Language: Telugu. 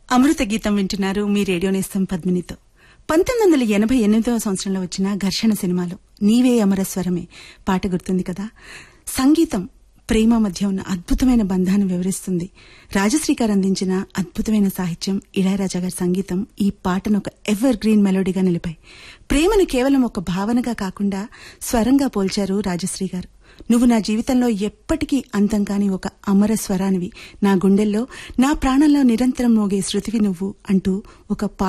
అమృత గీతం వింటున్నారు మీ రేడియో నేస్తం పద్మినితో పంతొమ్మిది వందల ఎనభై ఎనిమిదవ సంవత్సరంలో వచ్చిన ఘర్షణ సినిమాలో నీవే అమరస్వరమే పాట గుర్తుంది కదా సంగీతం ప్రేమ మధ్య ఉన్న అద్భుతమైన బంధాన్ని వివరిస్తుంది రాజశ్రీ గారు అందించిన అద్భుతమైన సాహిత్యం ఇళయరాజా గారి సంగీతం ఈ పాటను ఒక ఎవర్ గ్రీన్ మెలోడీగా నిలిపాయి ప్రేమను కేవలం ఒక భావనగా కాకుండా స్వరంగా పోల్చారు రాజశ్రీ గారు నువ్వు నా జీవితంలో ఎప్పటికీ అంతం కాని ఒక అమర స్వరానివి నా గుండెల్లో నా ప్రాణంలో నిరంతరం మోగే శృతివి నువ్వు అంటూ ఒక